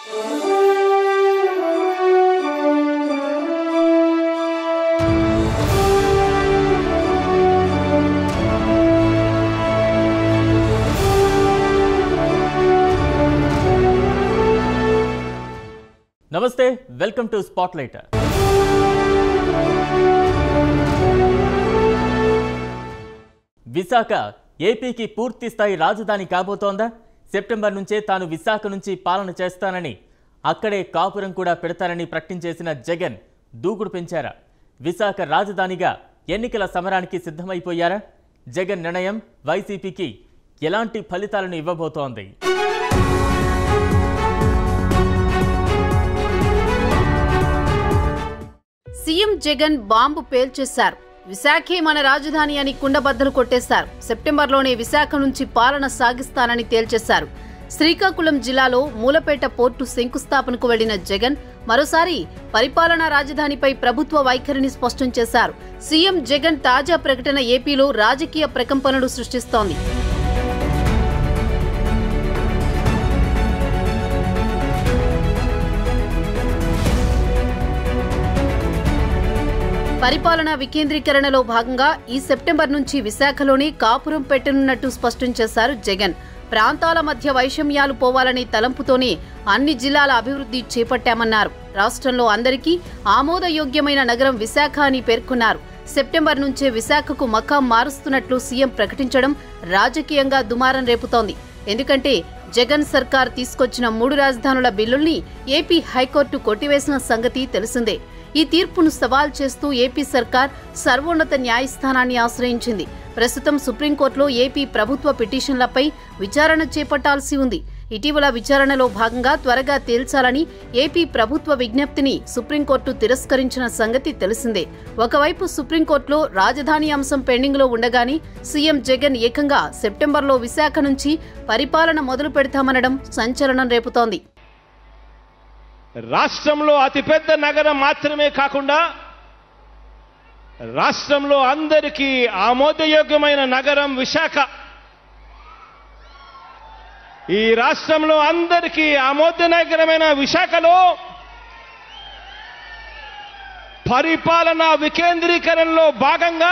నమస్తే welcome to spotlight Visakha ఏపీకి పూర్తి స్థాయి రాజధాని కాబోతోందా సెప్టెంబర్ నుంచే తాను విశాఖ నుంచి పాలన చేస్తానని అక్కడే కాపురం కూడా పెడతానని ప్రకటించేసిన జగన్ దూకుడు పెంచారా విశాఖ రాజధానిగా ఎన్నికల సమరానికి సిద్ధమైపోయారా జగన్ నిర్ణయం వైసీపీకి ఎలాంటి ఫలితాలను ఇవ్వబోతోంది సీఎం జగన్ బాంబు పేల్చేశారు విశాఖే మన రాజధాని అని కుండబద్దలు కొట్టేశారు సెప్టెంబర్లోనే విశాఖ నుంచి పాలన సాగిస్తానని తేల్చేశారు శ్రీకాకుళం జిల్లాలో మూలపేట పోర్టు శంకుస్థాపనకు వెళ్లిన జగన్ మరోసారి పరిపాలనా రాజధానిపై ప్రభుత్వ వైఖరిని స్పష్టం చేశారు సీఎం జగన్ తాజా ప్రకటన ఏపీలో రాజకీయ ప్రకంపనలు సృష్టిస్తోంది పరిపాలనా వికేంద్రీకరణలో భాగంగా ఈ సెప్టెంబర్ నుంచి విశాఖలోనే కాపురం పెట్టనున్నట్టు స్పష్టం చేశారు జగన్ ప్రాంతాల మధ్య వైషమ్యాలు పోవాలనే తలంపుతోనే అన్ని జిల్లాల అభివృద్ధి చేపట్టామన్నారు రాష్ట్రంలో అందరికీ ఆమోదయోగ్యమైన నగరం విశాఖ అని పేర్కొన్నారు సెప్టెంబర్ నుంచే విశాఖకు మకాం మారుస్తున్నట్లు సీఎం ప్రకటించడం రాజకీయంగా దుమారం రేపుతోంది ఎందుకంటే జగన్ సర్కార్ తీసుకొచ్చిన మూడు రాజధానుల బిల్లుల్ని ఏపీ హైకోర్టు కొట్టివేసిన సంగతి తెలిసిందే ఈ తీర్పును సవాల్ చేస్తూ ఏపీ సర్కార్ సర్వోన్నత న్యాయస్థానాన్ని ఆశ్రయించింది ప్రస్తుతం సుప్రీంకోర్టులో ఏపీ ప్రభుత్వ పిటిషన్లపై విచారణ చేపట్టాల్సి ఉంది ఇటీవల విచారణలో భాగంగా త్వరగా తేల్చాలని ఏపీ ప్రభుత్వ విజ్ఞప్తిని సుప్రీంకోర్టు తిరస్కరించిన సంగతి తెలిసిందే ఒకవైపు సుప్రీంకోర్టులో రాజధాని అంశం పెండింగ్లో ఉండగానే సీఎం జగన్ ఏకంగా సెప్టెంబర్లో విశాఖ నుంచి పరిపాలన మొదలు పెడతామనడం సంచలనం రేపుతోంది రాష్ట్రంలో అతిపెద్ద నగరం మాత్రమే కాకుండా రాష్ట్రంలో అందరికీ ఆమోదయోగ్యమైన నగరం విశాఖ ఈ రాష్ట్రంలో అందరికీ ఆమోదనగరమైన విశాఖలో పరిపాలనా వికేంద్రీకరణలో భాగంగా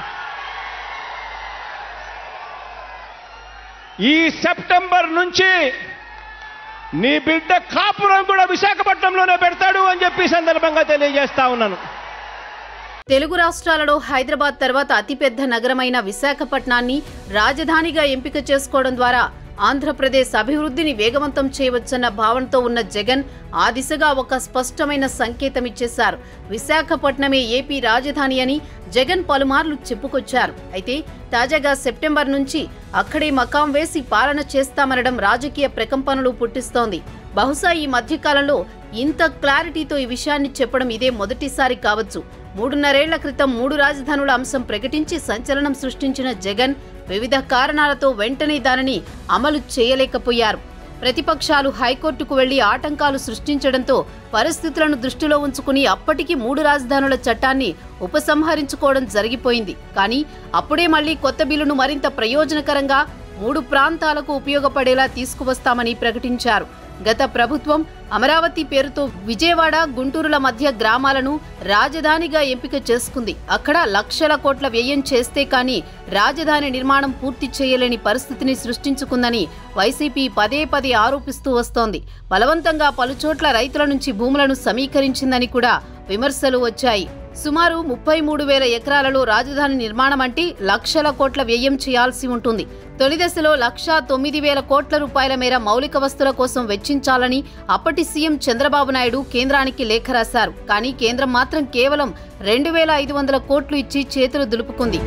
ఈ సెప్టెంబర్ నుంచి నీ బిడ్డ కాపురం కూడా విశాఖపట్నంలోనే పెడతాడు అని చెప్పి ఈ సందర్భంగా తెలియజేస్తా ఉన్నాను తెలుగు రాష్ట్రాలలో హైదరాబాద్ తర్వాత అతిపెద్ద నగరమైన విశాఖపట్నాన్ని రాజధానిగా ఎంపిక చేసుకోవడం ద్వారా ఆంధ్రప్రదేశ్ అభివృద్ధిని వేగవంతం చేయవచ్చన్న భావనతో ఉన్న జగన్ ఆ దిశగా ఒక స్పష్టమైన సంకేతం ఇచ్చేశారు విశాఖపట్నమే ఏపీ రాజధాని అని జగన్ పలుమార్లు చెప్పుకొచ్చారు అయితే తాజాగా సెప్టెంబర్ నుంచి అక్కడే మకాం వేసి పాలన చేస్తామనడం రాజకీయ ప్రకంపనలు పుట్టిస్తోంది బహుశా ఈ మధ్యకాలంలో ఇంత క్లారిటీతో ఈ విషయాన్ని చెప్పడం ఇదే మొదటిసారి కావచ్చు మూడున్నరేళ్ల క్రితం మూడు రాజధానుల అంశం ప్రకటించి సంచలనం సృష్టించిన జగన్ వివిధ కారణాలతో వెంటనే దానిని అమలు చేయలేకపోయారు ప్రతిపక్షాలు హైకోర్టుకు వెళ్లి ఆటంకాలు సృష్టించడంతో పరిస్థితులను దృష్టిలో ఉంచుకుని అప్పటికి మూడు రాజధానుల చట్టాన్ని ఉపసంహరించుకోవడం జరిగిపోయింది కానీ అప్పుడే మళ్లీ కొత్త బిల్లును మరింత ప్రయోజనకరంగా మూడు ప్రాంతాలకు ఉపయోగపడేలా తీసుకువస్తామని ప్రకటించారు గత ప్రభుత్వం అమరావతి పేరుతో విజయవాడ గుంటూరుల మధ్య గ్రామాలను రాజధానిగా ఎంపిక చేసుకుంది అక్కడ లక్షల కోట్ల వ్యయం చేస్తే కానీ రాజధాని నిర్మాణం పూర్తి చేయలేని పరిస్థితిని సృష్టించుకుందని వైసీపీ పదే పదే ఆరోపిస్తూ వస్తోంది బలవంతంగా పలుచోట్ల రైతుల నుంచి భూములను సమీకరించిందని కూడా విమర్శలు వచ్చాయి సుమారు ముప్పై మూడు వేల ఎకరాలలో రాజధాని నిర్మాణం అంటే లక్షల కోట్ల వ్యయం చేయాల్సి ఉంటుంది తొలి దశలో లక్షా తొమ్మిది వేల కోట్ల రూపాయల మేర మౌలిక వస్తువుల కోసం వెచ్చించాలని అప్పటి సీఎం చంద్రబాబు నాయుడు కేంద్రానికి లేఖ రాశారు కానీ కేంద్రం మాత్రం కేవలం రెండు వేల ఐదు వందల కోట్లు ఇచ్చి చేతులు దులుపుకుంది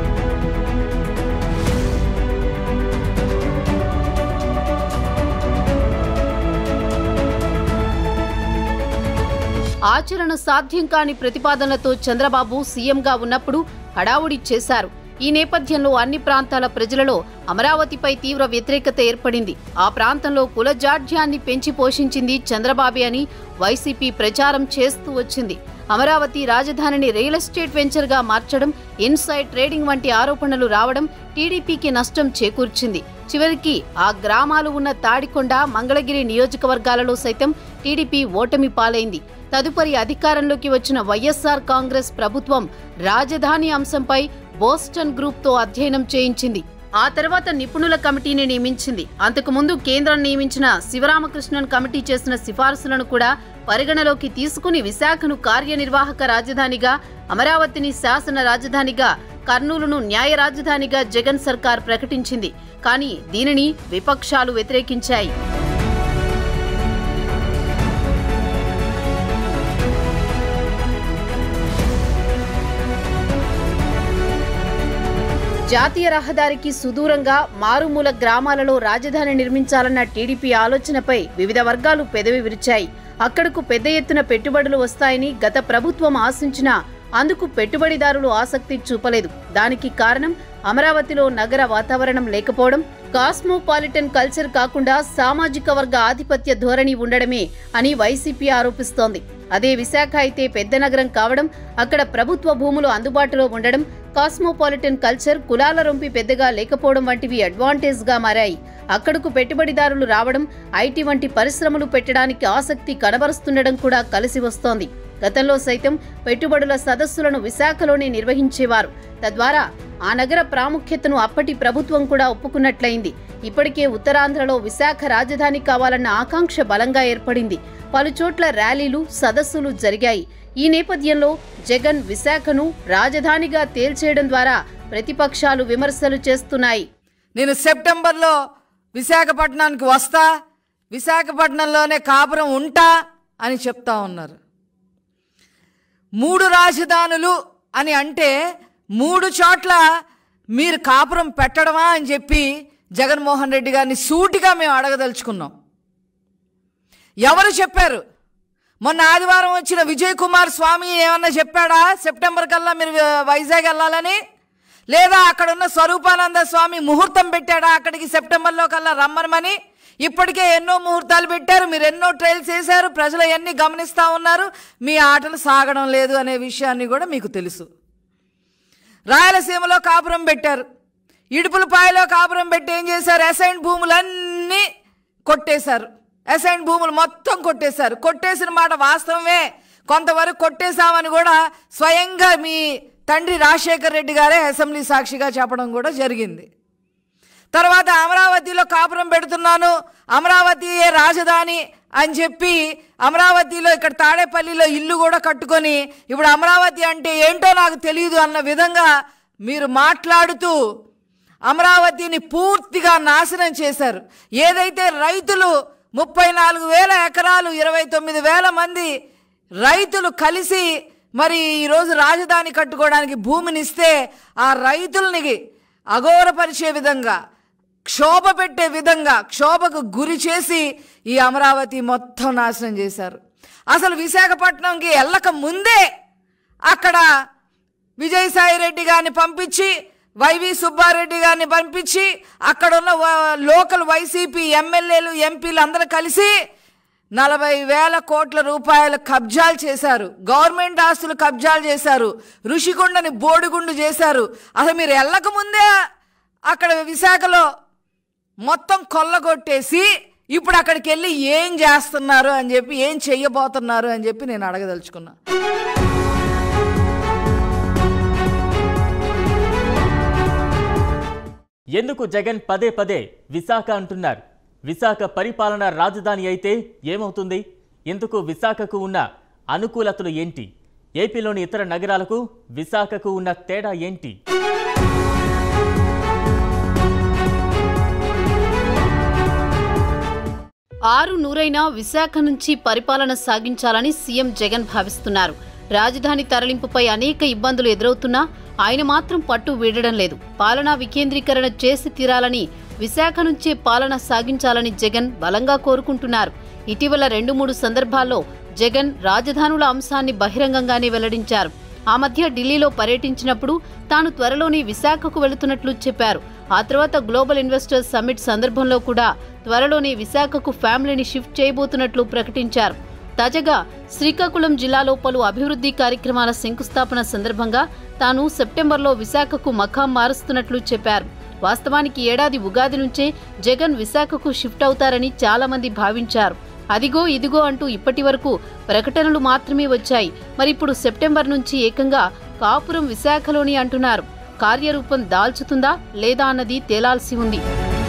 ఆచరణ సాధ్యం కాని ప్రతిపాదనలతో చంద్రబాబు సీఎంగా ఉన్నప్పుడు హడావుడి చేశారు ఈ నేపథ్యంలో అన్ని ప్రాంతాల ప్రజలలో అమరావతిపై తీవ్ర వ్యతిరేకత ఏర్పడింది ఆ ప్రాంతంలో కుల జాడ్యాన్ని పెంచి పోషించింది చంద్రబాబే అని వైసీపీ ప్రచారం చేస్తూ వచ్చింది అమరావతి రాజధానిని రియల్ ఎస్టేట్ వెంచర్గా మార్చడం ఇన్సైడ్ ట్రేడింగ్ వంటి ఆరోపణలు రావడం టీడీపీకి నష్టం చేకూర్చింది చివరికి ఆ గ్రామాలు ఉన్న తాడికొండ మంగళగిరి నియోజకవర్గాలలో సైతం టీడీపీ ఓటమి పాలైంది తదుపరి అధికారంలోకి వచ్చిన వైఎస్ఆర్ కాంగ్రెస్ ప్రభుత్వం రాజధాని అంశంపై బోస్టన్ గ్రూప్తో అధ్యయనం చేయించింది ఆ తర్వాత నిపుణుల కమిటీని నియమించింది అంతకుముందు కేంద్రం నియమించిన శివరామకృష్ణన్ కమిటీ చేసిన సిఫారసులను కూడా పరిగణలోకి తీసుకుని విశాఖను కార్యనిర్వాహక రాజధానిగా అమరావతిని శాసన రాజధానిగా కర్నూలును న్యాయ రాజధానిగా జగన్ సర్కార్ ప్రకటించింది కానీ దీనిని విపక్షాలు వ్యతిరేకించాయి జాతీయ రహదారికి సుదూరంగా మారుమూల గ్రామాలలో రాజధాని నిర్మించాలన్న టీడీపీ ఆలోచనపై వివిధ వర్గాలు పెదవి విరిచాయి అక్కడకు పెద్ద ఎత్తున పెట్టుబడులు వస్తాయని గత ప్రభుత్వం ఆశించినా అందుకు పెట్టుబడిదారులు ఆసక్తి చూపలేదు దానికి కారణం అమరావతిలో నగర వాతావరణం లేకపోవడం కాస్మోపాలిటన్ కల్చర్ కాకుండా సామాజిక వర్గ ఆధిపత్య ధోరణి ఉండడమే అని వైసీపీ ఆరోపిస్తోంది అదే విశాఖ అయితే పెద్ద నగరం కావడం అక్కడ ప్రభుత్వ భూములు అందుబాటులో ఉండడం కాస్మోపాలిటన్ కల్చర్ కులాల రొంపి పెద్దగా లేకపోవడం వంటివి అడ్వాంటేజ్ గా మారాయి అక్కడకు పెట్టుబడిదారులు రావడం ఐటీ వంటి పరిశ్రమలు పెట్టడానికి ఆసక్తి కనబరుస్తుండడం కూడా కలిసి వస్తోంది గతంలో సైతం పెట్టుబడుల సదస్సులను విశాఖలోనే నిర్వహించేవారు తద్వారా ఆ నగర ప్రాముఖ్యతను అప్పటి ప్రభుత్వం కూడా ఒప్పుకున్నట్లయింది ఇప్పటికే ఉత్తరాంధ్రలో విశాఖ రాజధాని కావాలన్న ఆకాంక్ష బలంగా ఏర్పడింది పలుచోట్ల ర్యాలీలు సదస్సులు జరిగాయి ఈ నేపథ్యంలో జగన్ విశాఖను రాజధానిగా తేల్చేయడం ద్వారా ప్రతిపక్షాలు విమర్శలు చేస్తున్నాయి నేను సెప్టెంబర్లో విశాఖపట్నానికి వస్తా విశాఖపట్నంలోనే కాపురం ఉంటా అని చెప్తా ఉన్నారు మూడు రాజధానులు అని అంటే మూడు చోట్ల మీరు కాపురం పెట్టడమా అని చెప్పి జగన్మోహన్ రెడ్డి గారిని సూటిగా మేము అడగదలుచుకున్నాం ఎవరు చెప్పారు మొన్న ఆదివారం వచ్చిన విజయ్ కుమార్ స్వామి ఏమన్నా చెప్పాడా సెప్టెంబర్ కల్లా మీరు వైజాగ్ వెళ్ళాలని లేదా అక్కడ ఉన్న స్వరూపానంద స్వామి ముహూర్తం పెట్టాడా అక్కడికి సెప్టెంబర్లో కల్లా రమ్మనమని ఇప్పటికే ఎన్నో ముహూర్తాలు పెట్టారు మీరు ఎన్నో ట్రయల్స్ చేశారు ప్రజలు ఎన్ని గమనిస్తూ ఉన్నారు మీ ఆటలు సాగడం లేదు అనే విషయాన్ని కూడా మీకు తెలుసు రాయలసీమలో కాపురం పెట్టారు ఇడుపులపాయలో కాపురం పెట్టి ఏం చేశారు అసైన్ భూములన్నీ కొట్టేశారు అసైన్ భూములు మొత్తం కొట్టేశారు కొట్టేసిన మాట వాస్తవమే కొంతవరకు కొట్టేశామని కూడా స్వయంగా మీ తండ్రి రాజశేఖర్ రెడ్డి గారే అసెంబ్లీ సాక్షిగా చెప్పడం కూడా జరిగింది తర్వాత అమరావతిలో కాపురం పెడుతున్నాను అమరావతియే రాజధాని అని చెప్పి అమరావతిలో ఇక్కడ తాడేపల్లిలో ఇల్లు కూడా కట్టుకొని ఇప్పుడు అమరావతి అంటే ఏంటో నాకు తెలియదు అన్న విధంగా మీరు మాట్లాడుతూ అమరావతిని పూర్తిగా నాశనం చేశారు ఏదైతే రైతులు ముప్పై నాలుగు వేల ఎకరాలు ఇరవై తొమ్మిది వేల మంది రైతులు కలిసి మరి ఈరోజు రాజధాని కట్టుకోవడానికి భూమిని ఇస్తే ఆ రైతుల్ని అఘోరపరిచే విధంగా క్షోభ పెట్టే విధంగా క్షోభకు గురి చేసి ఈ అమరావతి మొత్తం నాశనం చేశారు అసలు విశాఖపట్నంకి వెళ్ళక ముందే అక్కడ విజయసాయి రెడ్డి గారిని పంపించి వైవి సుబ్బారెడ్డి గారిని పంపించి అక్కడ ఉన్న వ- లోకల్ వైసీపీ ఎమ్మెల్యేలు ఎంపీలు అందరూ కలిసి నలభై వేల కోట్ల రూపాయల కబ్జాలు చేశారు గవర్నమెంట్ ఆస్తులు కబ్జాలు చేశారు ఋషికొండని బోడిగుండు చేశారు అసలు మీరు వెళ్ళక ముందే అక్కడ విశాఖలో మొత్తం కొల్లగొట్టేసి ఇప్పుడు అక్కడికి వెళ్ళి ఏం చేస్తున్నారు అని చెప్పి ఏం చెయ్యబోతున్నారు అని చెప్పి నేను అడగదలుచుకున్నా ఎందుకు జగన్ పదే పదే విశాఖ అంటున్నారు విశాఖ పరిపాలన రాజధాని అయితే ఏమవుతుంది ఎందుకు విశాఖకు ఉన్న అనుకూలతలు ఏంటి ఏపీలోని ఇతర నగరాలకు విశాఖకు ఉన్న తేడా ఏంటి ఆరు నూరైనా విశాఖ నుంచి పరిపాలన సాగించాలని సీఎం జగన్ భావిస్తున్నారు రాజధాని తరలింపుపై అనేక ఇబ్బందులు ఎదురవుతున్నా ఆయన మాత్రం పట్టు వీడడం లేదు పాలనా వికేంద్రీకరణ చేసి తీరాలని విశాఖ నుంచే పాలన సాగించాలని జగన్ బలంగా కోరుకుంటున్నారు ఇటీవల రెండు మూడు సందర్భాల్లో జగన్ రాజధానుల అంశాన్ని బహిరంగంగానే వెల్లడించారు ఆ మధ్య ఢిల్లీలో పర్యటించినప్పుడు తాను త్వరలోనే విశాఖకు వెళుతున్నట్లు చెప్పారు ఆ తర్వాత గ్లోబల్ ఇన్వెస్టర్స్ సమ్మిట్ సందర్భంలో కూడా త్వరలోనే విశాఖకు ఫ్యామిలీని షిఫ్ట్ చేయబోతున్నట్లు ప్రకటించారు తాజాగా శ్రీకాకుళం జిల్లాలో పలు అభివృద్ధి కార్యక్రమాల శంకుస్థాపన సందర్భంగా తాను సెప్టెంబర్లో విశాఖకు మకాం మారుస్తున్నట్లు చెప్పారు వాస్తవానికి ఏడాది ఉగాది నుంచే జగన్ విశాఖకు షిఫ్ట్ అవుతారని చాలా మంది భావించారు అదిగో ఇదిగో అంటూ ఇప్పటి వరకు ప్రకటనలు మాత్రమే వచ్చాయి మరిప్పుడు సెప్టెంబర్ నుంచి ఏకంగా కాపురం విశాఖలోని అంటున్నారు కార్యరూపం దాల్చుతుందా లేదా అన్నది తేలాల్సి ఉంది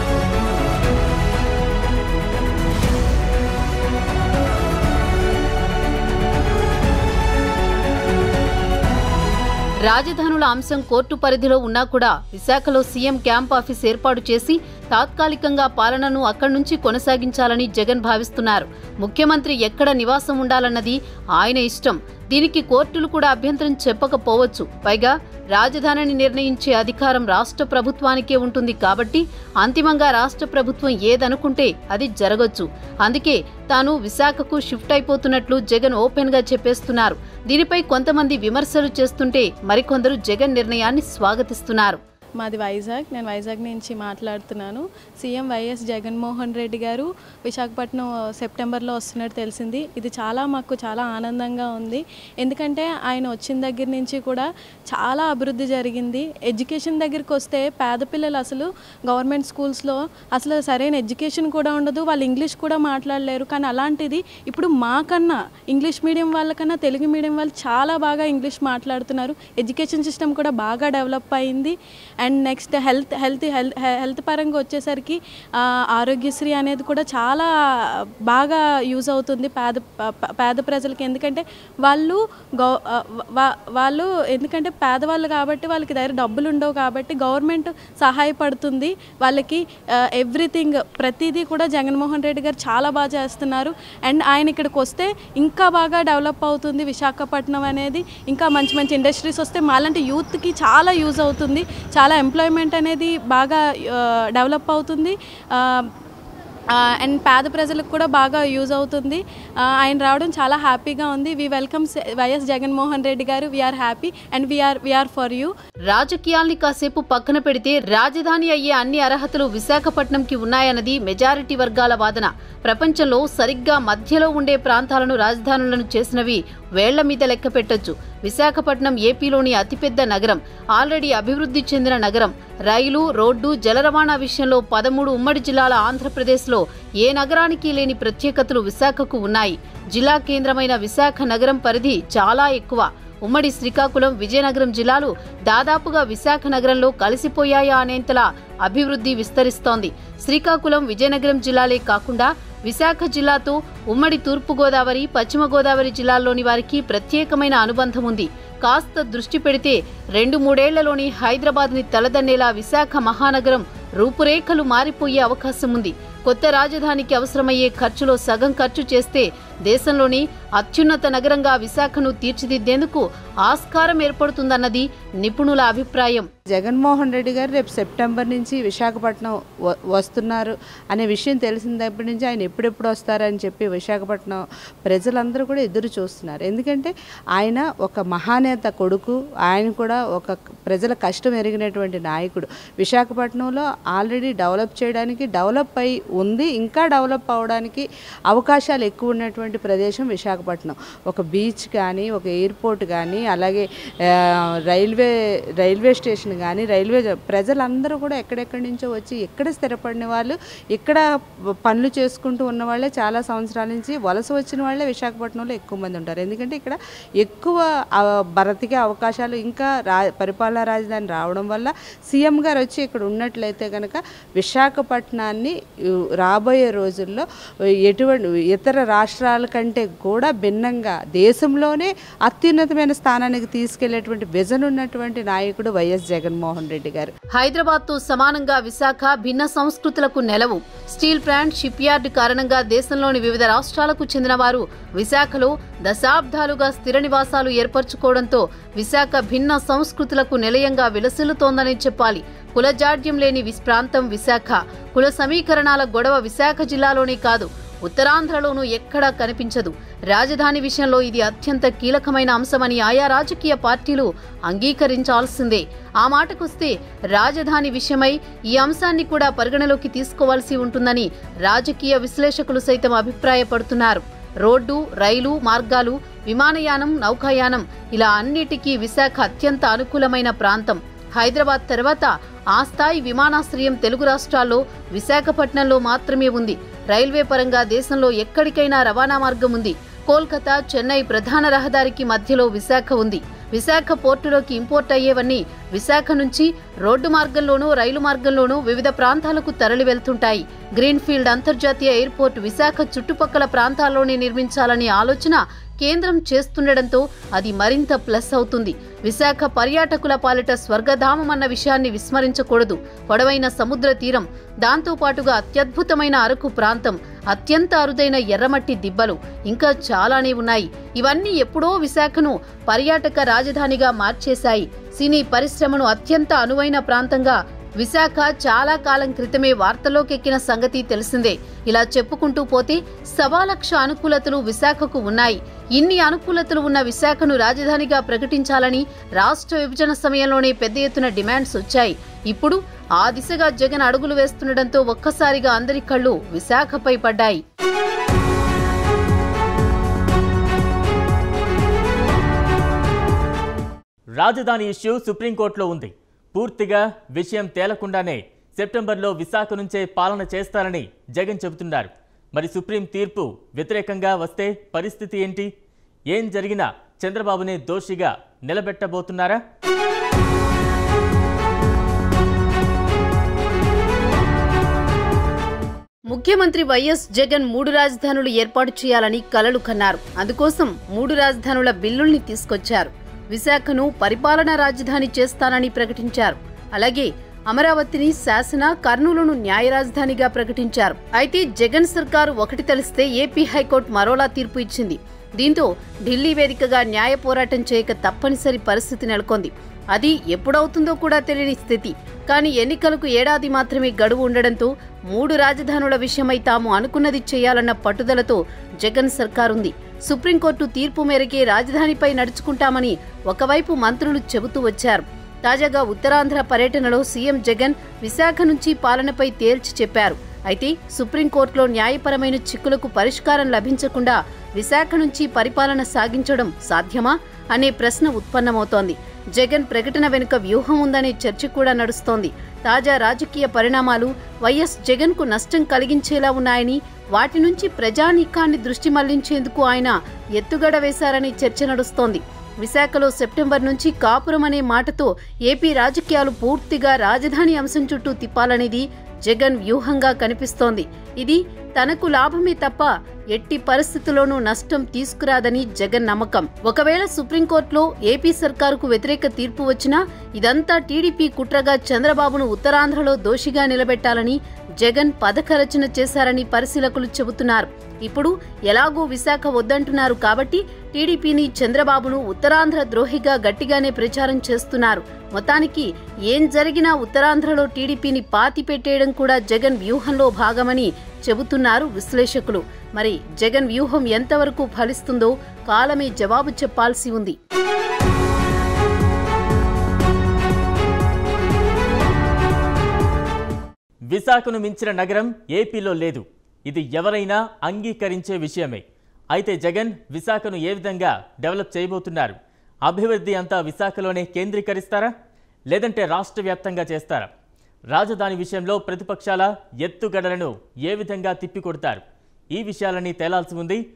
రాజధానుల అంశం కోర్టు పరిధిలో ఉన్నా కూడా విశాఖలో సీఎం క్యాంప్ ఆఫీస్ ఏర్పాటు చేసి తాత్కాలికంగా పాలనను అక్కడి నుంచి కొనసాగించాలని జగన్ భావిస్తున్నారు ముఖ్యమంత్రి ఎక్కడ నివాసం ఉండాలన్నది ఆయన ఇష్టం దీనికి కోర్టులు కూడా అభ్యంతరం చెప్పకపోవచ్చు పైగా రాజధానిని నిర్ణయించే అధికారం రాష్ట్ర ప్రభుత్వానికే ఉంటుంది కాబట్టి అంతిమంగా రాష్ట్ర ప్రభుత్వం ఏదనుకుంటే అది జరగొచ్చు అందుకే తాను విశాఖకు షిఫ్ట్ అయిపోతున్నట్లు జగన్ ఓపెన్ గా చెప్పేస్తున్నారు దీనిపై కొంతమంది విమర్శలు చేస్తుంటే మరికొందరు జగన్ నిర్ణయాన్ని స్వాగతిస్తున్నారు మాది వైజాగ్ నేను వైజాగ్ నుంచి మాట్లాడుతున్నాను సీఎం వైఎస్ జగన్మోహన్ రెడ్డి గారు విశాఖపట్నం సెప్టెంబర్లో వస్తున్నట్టు తెలిసింది ఇది చాలా మాకు చాలా ఆనందంగా ఉంది ఎందుకంటే ఆయన వచ్చిన దగ్గర నుంచి కూడా చాలా అభివృద్ధి జరిగింది ఎడ్యుకేషన్ దగ్గరికి వస్తే పేద పిల్లలు అసలు గవర్నమెంట్ స్కూల్స్లో అసలు సరైన ఎడ్యుకేషన్ కూడా ఉండదు వాళ్ళు ఇంగ్లీష్ కూడా మాట్లాడలేరు కానీ అలాంటిది ఇప్పుడు మాకన్నా ఇంగ్లీష్ మీడియం వాళ్ళకన్నా తెలుగు మీడియం వాళ్ళు చాలా బాగా ఇంగ్లీష్ మాట్లాడుతున్నారు ఎడ్యుకేషన్ సిస్టమ్ కూడా బాగా డెవలప్ అయింది and next health health health health పరంగా వచ్చేసరికి ఆ, ఆరోగ్యశ్రీ అనేది కూడా చాలా బాగా యూజ్ అవుతుంది పేద ప- పేద ప్రజలకి ఎందుకంటే వాళ్ళు గౌ ఆ, వా- వాళ్ళు ఎందుకంటే పేదవాళ్ళు కాబట్టి వాళ్ళకి దగ్గర డబ్బులు ఉండవు కాబట్టి గవర్నమెంట్ సహాయపడుతుంది వాళ్ళకి ఎవ్రీథింగ్ ప్రతిదీ కూడా జగన్మోహన్ రెడ్డి గారు చాలా బాగా చేస్తున్నారు అండ్ ఆయన ఇక్కడికి వస్తే ఇంకా బాగా డెవలప్ అవుతుంది విశాఖపట్నం అనేది ఇంకా మంచి మంచి ఇండస్ట్రీస్ వస్తే మాలాంటి యూత్కి చాలా యూజ్ అవుతుంది చాలా ఎంప్లాయ్మెంట్ అనేది బాగా డెవలప్ అవుతుంది ఆ, అండ్ పేద ప్రజలకు కూడా బాగా యూజ్ అవుతుంది ఆ, ఆయన రావడం చాలా హ్యాపీగా ఉంది we welcome YS Jaganmohan Reddy garu we are happy and we are we are for you రాజకీయాల్ని కాసేపు పక్కన పెడితే రాజధాని అయ్యే అన్ని అర్హతలు విశాఖపట్నంకి ఉన్నాయన్నది మెజారిటీ వర్గాల వాదన ప్రపంచంలో సరిగ్గా మధ్యలో ఉండే ప్రాంతాలను రాజధానులను చేసినవి వేళ్ల మీద లెక్క పెట్టొచ్చు విశాఖపట్నం ఏపీలోని అతిపెద్ద నగరం ఆల్రెడీ అభివృద్ధి చెందిన నగరం రైలు రోడ్డు జల రవాణా విషయంలో పదమూడు ఉమ్మడి జిల్లాల ఆంధ్రప్రదేశ్లో ఏ నగరానికి లేని ప్రత్యేకతలు విశాఖకు ఉన్నాయి జిల్లా కేంద్రమైన విశాఖ నగరం పరిధి చాలా ఎక్కువ ఉమ్మడి శ్రీకాకుళం విజయనగరం జిల్లాలు దాదాపుగా విశాఖ నగరంలో కలిసిపోయాయా అనేంతలా అభివృద్ధి విస్తరిస్తోంది శ్రీకాకుళం విజయనగరం జిల్లాలే కాకుండా విశాఖ జిల్లాతో ఉమ్మడి తూర్పుగోదావరి పశ్చిమ గోదావరి జిల్లాల్లోని వారికి ప్రత్యేకమైన అనుబంధం ఉంది కాస్త దృష్టి పెడితే రెండు మూడేళ్లలోని హైదరాబాద్ని తలదన్నేలా విశాఖ మహానగరం రూపురేఖలు మారిపోయే అవకాశం ఉంది కొత్త రాజధానికి అవసరమయ్యే ఖర్చులో సగం ఖర్చు చేస్తే దేశంలోని అత్యున్నత నగరంగా విశాఖను తీర్చిదిద్దేందుకు ఆస్కారం ఏర్పడుతుందన్నది నిపుణుల అభిప్రాయం జగన్మోహన్ రెడ్డి గారు రేపు సెప్టెంబర్ నుంచి విశాఖపట్నం వ- వస్తున్నారు అనే విషయం తెలిసినప్పటి నుంచి ఆయన ఎప్పుడెప్పుడు వస్తారని చెప్పి విశాఖపట్నం ప్రజలందరూ కూడా ఎదురు చూస్తున్నారు ఎందుకంటే ఆయన ఒక మహానేత కొడుకు ఆయన కూడా ఒక ప్రజల కష్టం ఎరిగినటువంటి నాయకుడు విశాఖపట్నంలో ఆల్రెడీ డెవలప్ చేయడానికి డెవలప్ అయి ఉంది ఇంకా డెవలప్ అవడానికి అవకాశాలు ఎక్కువ ఉన్నటువంటి ప్రదేశం విశాఖపట్నం ఒక బీచ్ కానీ ఒక ఎయిర్పోర్ట్ కానీ అలాగే ఆ, రైల్వే రైల్వే స్టేషన్ కానీ రైల్వే జ- ప్రజలందరూ కూడా ఎక్కడెక్కడి నుంచో వచ్చి ఇక్కడ స్థిరపడిన వాళ్ళు ఇక్కడ పనులు చేసుకుంటూ ఉన్న వాళ్ళే చాలా సంవత్సరాల నుంచి వలస వచ్చిన వాళ్ళే విశాఖపట్నంలో ఎక్కువ మంది ఉంటారు ఎందుకంటే ఇక్కడ ఎక్కువ ఆ, బ్రతికే అవకాశాలు ఇంకా రా పరిపాలనా రాజధాని రావడం వల్ల సీఎం గారు వచ్చి ఇక్కడ ఉన్నట్లయితే కనుక విశాఖపట్నాన్ని ఉ, రాబోయే రోజుల్లో ఎటువంటి ఇతర రాష్ట్రాల కంటే కూడా భిన్నంగా దేశంలోనే అత్యున్నతమైన స్థానానికి తీసుకెళ్లేటువంటి విజన్ ఉన్నటువంటి నాయకుడు వైఎస్ జగన్మోహన్ రెడ్డి గారు హైదరాబాద్ తో సమానంగా విశాఖ భిన్న సంస్కృతులకు నెలవు స్టీల్ ప్లాంట్ షిప్ యార్డ్ కారణంగా దేశంలోని వివిధ రాష్ట్రాలకు చెందిన వారు విశాఖలో దశాబ్దాలుగా స్థిర నివాసాలు ఏర్పరచుకోవడంతో విశాఖ భిన్న సంస్కృతులకు నిలయంగా విలసిల్లుతోందని చెప్పాలి కులజాడ్యం లేని విస్ ప్రాంతం విశాఖ కుల సమీకరణాల గొడవ విశాఖ జిల్లాలోనే కాదు ఉత్తరాంధ్రలోనూ ఎక్కడా కనిపించదు రాజధాని విషయంలో ఇది అత్యంత కీలకమైన అంశమని ఆయా రాజకీయ పార్టీలు అంగీకరించాల్సిందే ఆ మాటకొస్తే రాజధాని విషయమై ఈ అంశాన్ని కూడా పరిగణలోకి తీసుకోవాల్సి ఉంటుందని రాజకీయ విశ్లేషకులు సైతం అభిప్రాయపడుతున్నారు రోడ్డు రైలు మార్గాలు విమానయానం నౌకాయానం ఇలా అన్నిటికీ విశాఖ అత్యంత అనుకూలమైన ప్రాంతం హైదరాబాద్ తర్వాత ఆ స్థాయి విమానాశ్రయం తెలుగు రాష్ట్రాల్లో విశాఖపట్నంలో మాత్రమే ఉంది రైల్వే పరంగా దేశంలో ఎక్కడికైనా రవాణా మార్గం ఉంది కోల్కతా చెన్నై ప్రధాన రహదారికి మధ్యలో విశాఖ ఉంది విశాఖ పోర్టులోకి ఇంపోర్ట్ అయ్యేవన్నీ విశాఖ నుంచి రోడ్డు మార్గంలోనూ రైలు మార్గంలోనూ వివిధ ప్రాంతాలకు తరలి వెళ్తుంటాయి గ్రీన్ఫీల్డ్ అంతర్జాతీయ ఎయిర్పోర్ట్ విశాఖ చుట్టుపక్కల ప్రాంతాల్లోనే నిర్మించాలనే ఆలోచన కేంద్రం చేస్తుండటంతో అది మరింత ప్లస్ అవుతుంది విశాఖ పర్యాటకుల పాలిట స్వర్గధామం అన్న విషయాన్ని విస్మరించకూడదు పొడవైన సముద్ర తీరం దాంతో పాటుగా అత్యద్భుతమైన అరకు ప్రాంతం అత్యంత అరుదైన ఎర్రమట్టి దిబ్బలు ఇంకా చాలానే ఉన్నాయి ఇవన్నీ ఎప్పుడో విశాఖను పర్యాటక రాజధానిగా మార్చేశాయి సినీ పరిశ్రమను అత్యంత అనువైన ప్రాంతంగా విశాఖ చాలా కాలం క్రితమే వార్తలోకెక్కిన సంగతి తెలిసిందే ఇలా చెప్పుకుంటూ పోతే సవా లక్ష అనుకూలతలు విశాఖకు ఉన్నాయి ఇన్ని అనుకూలతలు ఉన్న విశాఖను రాజధానిగా ప్రకటించాలని రాష్ట్ర విభజన సమయంలోనే పెద్ద ఎత్తున డిమాండ్స్ వచ్చాయి ఇప్పుడు ఆ దిశగా జగన్ అడుగులు వేస్తుండటంతో ఒక్కసారిగా అందరి కళ్ళు విశాఖపై పడ్డాయి రాజధాని ఇష్యూ సుప్రీంకోర్టులో ఉంది పూర్తిగా విషయం తేలకుండానే సెప్టెంబర్లో విశాఖ నుంచే పాలన చేస్తారని జగన్ చెబుతున్నారు మరి సుప్రీం తీర్పు వ్యతిరేకంగా వస్తే పరిస్థితి ఏంటి ఏం జరిగినా చంద్రబాబునే దోషిగా నిలబెట్టబోతున్నారా ముఖ్యమంత్రి వైఎస్ జగన్ మూడు రాజధానులు ఏర్పాటు చేయాలని కలలు కన్నారు అందుకోసం మూడు రాజధానుల బిల్లుల్ని తీసుకొచ్చారు విశాఖను పరిపాలనా రాజధాని చేస్తానని ప్రకటించారు అలాగే అమరావతిని శాసన కర్నూలును న్యాయ రాజధానిగా ప్రకటించారు అయితే జగన్ సర్కారు ఒకటి తెలిస్తే ఏపీ హైకోర్టు మరోలా తీర్పు ఇచ్చింది దీంతో ఢిల్లీ వేదికగా న్యాయ పోరాటం చేయక తప్పనిసరి పరిస్థితి నెలకొంది అది ఎప్పుడవుతుందో కూడా తెలియని స్థితి కానీ ఎన్నికలకు ఏడాది మాత్రమే గడువు ఉండడంతో మూడు రాజధానుల విషయమై తాము అనుకున్నది చేయాలన్న పట్టుదలతో జగన్ సర్కారుంది సుప్రీంకోర్టు తీర్పు మేరకే రాజధానిపై నడుచుకుంటామని ఒకవైపు మంత్రులు చెబుతూ వచ్చారు తాజాగా ఉత్తరాంధ్ర పర్యటనలో సీఎం జగన్ విశాఖ నుంచి పాలనపై తేల్చి చెప్పారు అయితే సుప్రీంకోర్టులో న్యాయపరమైన చిక్కులకు పరిష్కారం లభించకుండా విశాఖ నుంచి పరిపాలన సాగించడం సాధ్యమా అనే ప్రశ్న ఉత్పన్నమవుతోంది జగన్ ప్రకటన వెనుక వ్యూహం ఉందనే చర్చ కూడా నడుస్తోంది తాజా రాజకీయ పరిణామాలు వైఎస్ జగన్ కు నష్టం కలిగించేలా ఉన్నాయని వాటి నుంచి ప్రజానీకాన్ని దృష్టి మళ్లించేందుకు ఆయన ఎత్తుగడ వేశారనే చర్చ నడుస్తోంది విశాఖలో సెప్టెంబర్ నుంచి కాపురం అనే మాటతో ఏపీ రాజకీయాలు పూర్తిగా రాజధాని అంశం చుట్టూ తిప్పాలనేది జగన్ వ్యూహంగా కనిపిస్తోంది ఇది తనకు లాభమే తప్ప ఎట్టి పరిస్థితుల్లోనూ నష్టం తీసుకురాదని జగన్ నమ్మకం ఒకవేళ సుప్రీంకోర్టులో ఏపీ సర్కారుకు వ్యతిరేక తీర్పు వచ్చినా ఇదంతా టీడీపీ కుట్రగా చంద్రబాబును ఉత్తరాంధ్రలో దోషిగా నిలబెట్టాలని జగన్ పథక రచన చేశారని పరిశీలకులు చెబుతున్నారు ఇప్పుడు ఎలాగూ విశాఖ వద్దంటున్నారు కాబట్టి టీడీపీని చంద్రబాబును ఉత్తరాంధ్ర ద్రోహిగా గట్టిగానే ప్రచారం చేస్తున్నారు మొత్తానికి ఏం జరిగినా ఉత్తరాంధ్రలో టీడీపీని పాతి పెట్టేయడం కూడా జగన్ వ్యూహంలో భాగమని చెబుతున్నారు విశ్లేషకులు మరి జగన్ వ్యూహం ఎంతవరకు ఫలిస్తుందో కాలమే జవాబు చెప్పాల్సి ఉంది విశాఖను మించిన నగరం ఏపీలో లేదు ఇది ఎవరైనా అంగీకరించే విషయమే అయితే జగన్ విశాఖను ఏ విధంగా డెవలప్ చేయబోతున్నారు అభివృద్ధి అంతా విశాఖలోనే కేంద్రీకరిస్తారా లేదంటే రాష్ట్ర వ్యాప్తంగా చేస్తారా రాజధాని విషయంలో ప్రతిపక్షాల ఎత్తుగడలను ఏ విధంగా తిప్పికొడతారు ఈ విషయాలన్నీ తేలాల్సి ఉంది